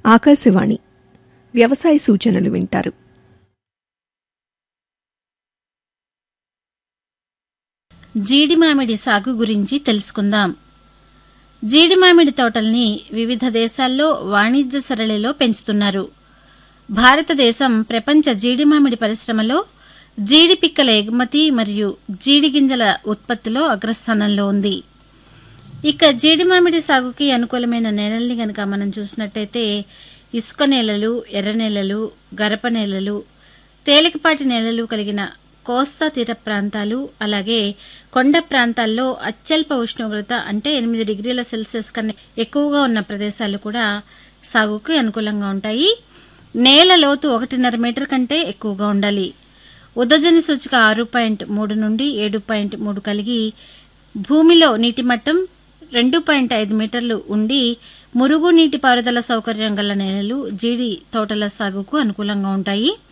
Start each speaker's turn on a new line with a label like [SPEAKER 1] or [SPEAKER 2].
[SPEAKER 1] ఆకాశవాణి వ్యవసాయ సూచనలు వింటారు
[SPEAKER 2] జీడి మామిడి సాగు గురించి తెలుసుకుందాం జీడి మామిడి తోటల్ని వివిధ దేశాల్లో వాణిజ్య సరళిలో పెంచుతున్నారు భారతదేశం ప్రపంచ జీడి మామిడి పరిశ్రమలో జీడి పిక్కల ఎగుమతి మరియు జీడి గింజల ఉత్పత్తిలో అగ్రస్థానంలో ఉంది ఇక జీడి మామిడి సాగుకి అనుకూలమైన నేలల్ని గనక మనం చూసినట్టయితే ఇసుక నేలలు ఎర్ర నేలలు గరప నేలలు తేలికపాటి నేలలు కలిగిన కోస్తా తీర ప్రాంతాలు అలాగే కొండ ప్రాంతాల్లో అత్యల్ప ఉష్ణోగ్రత అంటే ఎనిమిది డిగ్రీల సెల్సియస్ కన్నా ఎక్కువగా ఉన్న ప్రదేశాలు కూడా సాగుకు అనుకూలంగా ఉంటాయి నేల లోతు ఒకటిన్నర మీటర్ కంటే ఎక్కువగా ఉండాలి ఉదజని సూచిక ఆరు పాయింట్ మూడు నుండి ఏడు పాయింట్ మూడు కలిగి భూమిలో నీటి మట్టం రెండు పాయింట్ ఐదు మీటర్లు ఉండి మురుగు నీటి పారుదల సౌకర్యం గల నేలలు జీడి తోటల సాగుకు అనుకూలంగా ఉంటాయి